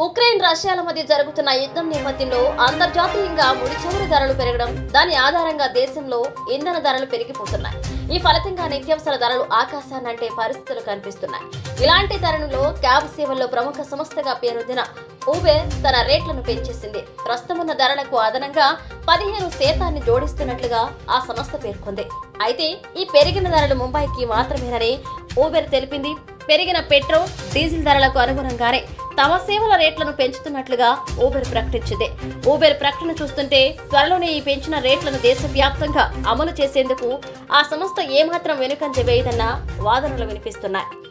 Ukraine రష్యాల మధ్య జరుగుతున్న యుద్ధం నేపథ్యంలో అంతర్జాతీయంగా ముడి చమురు ధరలు పెరగడం దాని ఆధారంగా దేశంలో ఇంధన ధరలు పెరిగిపోతున్నాయి ఈ ఫలితంగా నిత్యావసర ధరలు ఆకాశాన్నంటే పరిస్థితులు కనిపిస్తున్నాయి ఇలాంటి తరుణంలో క్యాబ్ సేవల్లో ప్రముఖ సంస్థగా పేరొందిన ఊబెర్ తన రేట్లను పెంచేసింది ప్రస్తుతం ఉన్న ధరలకు అదనంగా పదిహేను శాతాన్ని జోడిస్తున్నట్లుగా ఆ సంస్థ పేర్కొంది అయితే ఈ పెరిగిన ధరలు ముంబైకి మాత్రమేనని ఊబెర్ తెలిపింది పెరిగిన పెట్రోల్ డీజిల్ ధరలకు అనుగుణంగానే తమ సేవల రేట్లను పెంచుతున్నట్లుగా ఊబెర్ ప్రకటించింది ఊబెర్ ప్రకటన చూస్తుంటే త్వరలోనే ఈ పెంచిన రేట్లను దేశవ్యాప్తంగా అమలు చేసేందుకు ఆ సంస్థ ఏమాత్రం వెనుకంజ వేయదన్న వాదనలు వినిపిస్తున్నాయి